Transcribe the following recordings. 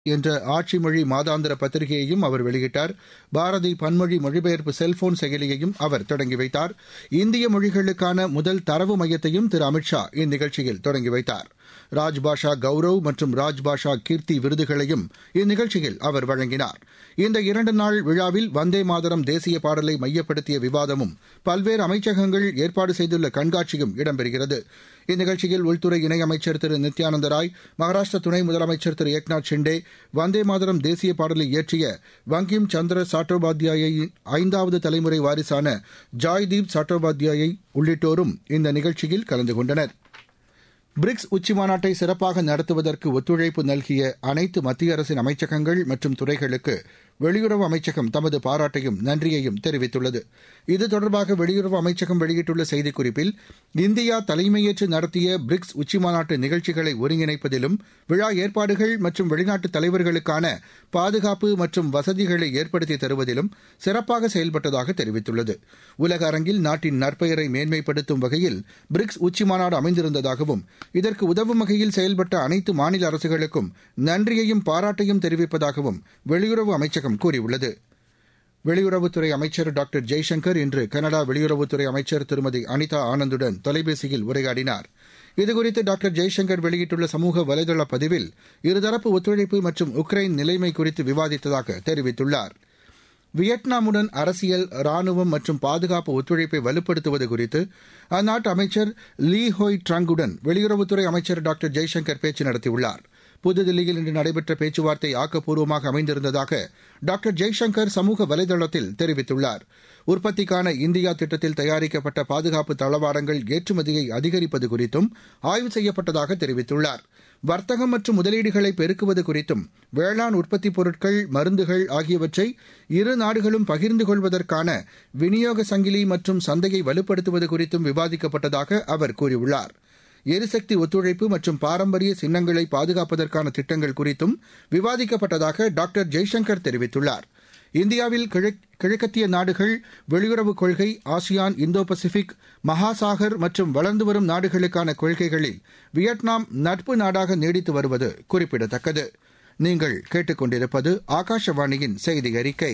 என்ற ஆட்சி மொழி மாதாந்திர பத்திரிகையையும் அவர் வெளியிட்டார் பாரதி பன்மொழி மொழிபெயர்ப்பு செல்போன் செயலியையும் அவர் தொடங்கி வைத்தார் இந்திய மொழிகளுக்கான முதல் தரவு மையத்தையும் திரு அமித்ஷா இந்நிகழ்ச்சியில் தொடங்கி வைத்தார் ராஜ்பாஷா கௌரவ் மற்றும் ராஜ்பாஷா கீர்த்தி விருதுகளையும் இந்நிகழ்ச்சியில் அவர் வழங்கினார் இந்த இரண்டு நாள் விழாவில் வந்தே மாதரம் தேசிய பாடலை மையப்படுத்திய விவாதமும் பல்வேறு அமைச்சகங்கள் ஏற்பாடு செய்துள்ள கண்காட்சியும் இடம்பெறுகிறது இந்நிகழ்ச்சியில் உள்துறை இணையமைச்சர் திரு நித்யானந்த ராய் மகாராஷ்டிர துணை முதலமைச்சர் திரு ஏக்நாத் ஷிண்டே வந்தே மாதரம் தேசிய பாடலை இயற்றிய வங்கிம் சந்திர சாட்டோபாத்யாயின் ஐந்தாவது தலைமுறை வாரிசான ஜாய்தீப் சாட்டோபாத்யாயை உள்ளிட்டோரும் இந்த நிகழ்ச்சியில் கலந்து கொண்டனர் பிரிக்ஸ் உச்சிமாநாட்டை சிறப்பாக நடத்துவதற்கு ஒத்துழைப்பு நல்கிய அனைத்து மத்திய அரசின் அமைச்சகங்கள் மற்றும் துறைகளுக்கு வெளியுறவு அமைச்சகம் தமது பாராட்டையும் நன்றியையும் தெரிவித்துள்ளது இது தொடர்பாக வெளியுறவு அமைச்சகம் வெளியிட்டுள்ள செய்திக்குறிப்பில் இந்தியா தலைமையேற்று நடத்திய பிரிக்ஸ் உச்சிமாநாட்டு நிகழ்ச்சிகளை ஒருங்கிணைப்பதிலும் விழா ஏற்பாடுகள் மற்றும் வெளிநாட்டு தலைவர்களுக்கான பாதுகாப்பு மற்றும் வசதிகளை ஏற்படுத்தி தருவதிலும் சிறப்பாக செயல்பட்டதாக தெரிவித்துள்ளது உலக அரங்கில் நாட்டின் நற்பெயரை மேன்மைப்படுத்தும் வகையில் பிரிக்ஸ் உச்சிமாநாடு அமைந்திருந்ததாகவும் இதற்கு உதவும் வகையில் செயல்பட்ட அனைத்து மாநில அரசுகளுக்கும் நன்றியையும் பாராட்டையும் தெரிவிப்பதாகவும் வெளியுறவு அமைச்சகம் கூறியுள்ளது வெளியுறவுத்துறை அமைச்சர் டாக்டர் ஜெய்சங்கர் இன்று கனடா வெளியுறவுத்துறை அமைச்சர் திருமதி அனிதா ஆனந்துடன் தொலைபேசியில் உரையாடினார் இதுகுறித்து டாக்டர் ஜெய்சங்கர் வெளியிட்டுள்ள சமூக வலைதள பதிவில் இருதரப்பு ஒத்துழைப்பு மற்றும் உக்ரைன் நிலைமை குறித்து விவாதித்ததாக தெரிவித்துள்ளார் வியட்நாமுடன் அரசியல் ராணுவம் மற்றும் பாதுகாப்பு ஒத்துழைப்பை வலுப்படுத்துவது குறித்து அந்நாட்டு அமைச்சர் லீ ஹோய் ட்ரங்குடன் வெளியுறவுத்துறை அமைச்சர் டாக்டர் ஜெய்சங்கர் பேச்சு நடத்தியுள்ளார் புதுதில்லியில் இன்று நடைபெற்ற பேச்சுவார்த்தை ஆக்கப்பூர்வமாக அமைந்திருந்ததாக டாக்டர் ஜெய்சங்கர் சமூக வலைதளத்தில் தெரிவித்துள்ளார் உற்பத்திக்கான இந்தியா திட்டத்தில் தயாரிக்கப்பட்ட பாதுகாப்பு தளவாடங்கள் ஏற்றுமதியை அதிகரிப்பது குறித்தும் ஆய்வு செய்யப்பட்டதாக தெரிவித்துள்ளார் வர்த்தகம் மற்றும் முதலீடுகளை பெருக்குவது குறித்தும் வேளாண் உற்பத்திப் பொருட்கள் மருந்துகள் ஆகியவற்றை இரு நாடுகளும் பகிர்ந்து கொள்வதற்கான விநியோக சங்கிலி மற்றும் சந்தையை வலுப்படுத்துவது குறித்தும் விவாதிக்கப்பட்டதாக அவர் கூறியுள்ளார் எரிசக்தி ஒத்துழைப்பு மற்றும் பாரம்பரிய சின்னங்களை பாதுகாப்பதற்கான திட்டங்கள் குறித்தும் விவாதிக்கப்பட்டதாக டாக்டர் ஜெய்சங்கர் தெரிவித்துள்ளார் இந்தியாவில் கிழக்கத்திய நாடுகள் வெளியுறவுக் கொள்கை ஆசியான் இந்தோ பசிபிக் மகாசாகர் மற்றும் வளர்ந்து வரும் நாடுகளுக்கான கொள்கைகளில் வியட்நாம் நட்பு நாடாக நீடித்து வருவது குறிப்பிடத்தக்கது நீங்கள் கேட்டுக்கொண்டிருப்பது ஆகாஷவாணியின் செய்தி அறிக்கை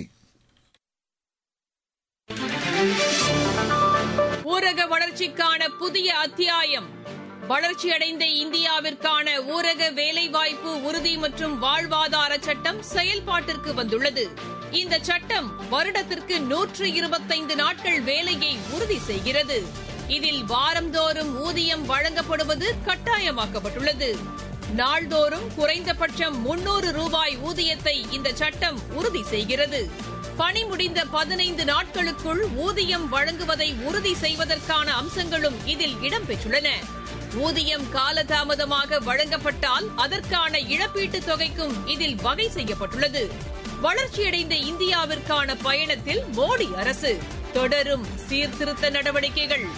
ஊரக வளர்ச்சிக்கான புதிய அத்தியாயம் வளர்ச்சியடைந்த இந்தியாவிற்கான ஊரக வேலைவாய்ப்பு உறுதி மற்றும் வாழ்வாதார சட்டம் செயல்பாட்டிற்கு வந்துள்ளது இந்த சட்டம் வருடத்திற்கு நூற்று இருபத்தைந்து நாட்கள் வேலையை உறுதி செய்கிறது இதில் வாரந்தோறும் ஊதியம் வழங்கப்படுவது கட்டாயமாக்கப்பட்டுள்ளது நாள்தோறும் குறைந்தபட்சம் முன்னூறு ரூபாய் ஊதியத்தை இந்த சட்டம் உறுதி செய்கிறது பணி முடிந்த பதினைந்து நாட்களுக்குள் ஊதியம் வழங்குவதை உறுதி செய்வதற்கான அம்சங்களும் இதில் இடம்பெற்றுள்ளன ஊதியம் காலதாமதமாக வழங்கப்பட்டால் அதற்கான இழப்பீட்டுத் தொகைக்கும் இதில் வகை செய்யப்பட்டுள்ளது வளர்ச்சியடைந்த இந்தியாவிற்கான பயணத்தில் மோடி அரசு தொடரும் சீர்திருத்த நடவடிக்கைகள்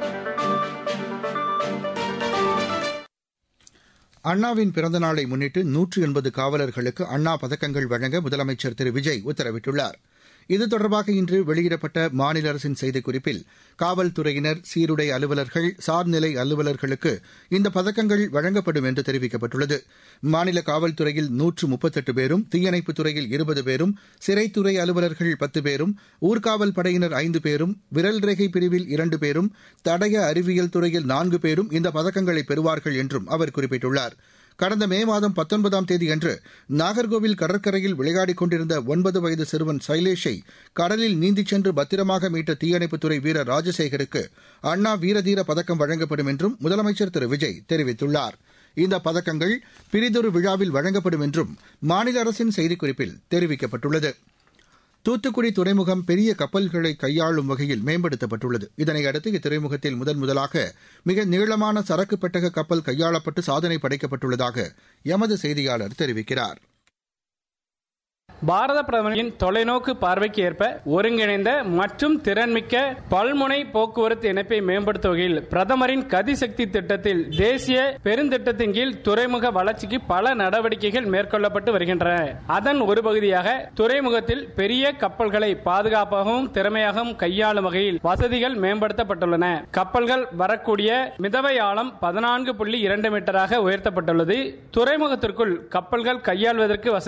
அண்ணாவின் பிறந்த நாளை முன்னிட்டு நூற்று எண்பது காவலர்களுக்கு அண்ணா பதக்கங்கள் வழங்க முதலமைச்சர் திரு விஜய் உத்தரவிட்டுள்ளார் இது தொடர்பாக இன்று வெளியிடப்பட்ட மாநில அரசின் செய்திக்குறிப்பில் காவல்துறையினர் சீருடை அலுவலர்கள் சார்நிலை அலுவலர்களுக்கு இந்த பதக்கங்கள் வழங்கப்படும் என்று தெரிவிக்கப்பட்டுள்ளது மாநில காவல்துறையில் நூற்று முப்பத்தெட்டு பேரும் தீயணைப்புத் துறையில் இருபது பேரும் சிறைத்துறை அலுவலர்கள் பத்து பேரும் ஊர்காவல் படையினர் ஐந்து பேரும் விரல் ரேகை பிரிவில் இரண்டு பேரும் தடய அறிவியல் துறையில் நான்கு பேரும் இந்த பதக்கங்களை பெறுவார்கள் என்றும் அவர் குறிப்பிட்டுள்ளார் கடந்த மே மாதம் பத்தொன்பதாம் தேதியன்று நாகர்கோவில் கடற்கரையில் விளையாடிக் கொண்டிருந்த ஒன்பது வயது சிறுவன் சைலேஷை கடலில் நீந்திச் சென்று பத்திரமாக மீட்ட தீயணைப்புத்துறை வீரர் ராஜசேகருக்கு அண்ணா வீரதீர பதக்கம் வழங்கப்படும் என்றும் முதலமைச்சர் திரு விஜய் தெரிவித்துள்ளார் இந்த பதக்கங்கள் பிரிதொரு விழாவில் வழங்கப்படும் என்றும் மாநில அரசின் செய்திக்குறிப்பில் தெரிவிக்கப்பட்டுள்ளது தூத்துக்குடி துறைமுகம் பெரிய கப்பல்களை கையாளும் வகையில் மேம்படுத்தப்பட்டுள்ளது இதனையடுத்து இத்துறைமுகத்தில் முதன் முதலாக மிக நீளமான சரக்கு பெட்டக கப்பல் கையாளப்பட்டு சாதனை படைக்கப்பட்டுள்ளதாக எமது செய்தியாளர் தெரிவிக்கிறார் பாரத பிரதமரின் தொலைநோக்கு பார்வைக்கு ஏற்ப ஒருங்கிணைந்த மற்றும் திறன்மிக்க பல்முனை போக்குவரத்து இணைப்பை மேம்படுத்தும் வகையில் பிரதமரின் கதிசக்தி திட்டத்தில் தேசிய பெருந்திட்டத்தின் கீழ் துறைமுக வளர்ச்சிக்கு பல நடவடிக்கைகள் மேற்கொள்ளப்பட்டு வருகின்றன அதன் ஒரு பகுதியாக துறைமுகத்தில் பெரிய கப்பல்களை பாதுகாப்பாகவும் திறமையாகவும் கையாளும் வகையில் வசதிகள் மேம்படுத்தப்பட்டுள்ளன கப்பல்கள் வரக்கூடிய மிதவை ஆழம் பதினான்கு புள்ளி இரண்டு மீட்டராக உயர்த்தப்பட்டுள்ளது துறைமுகத்திற்குள் கப்பல்கள் கையாள்வதற்கு வசதி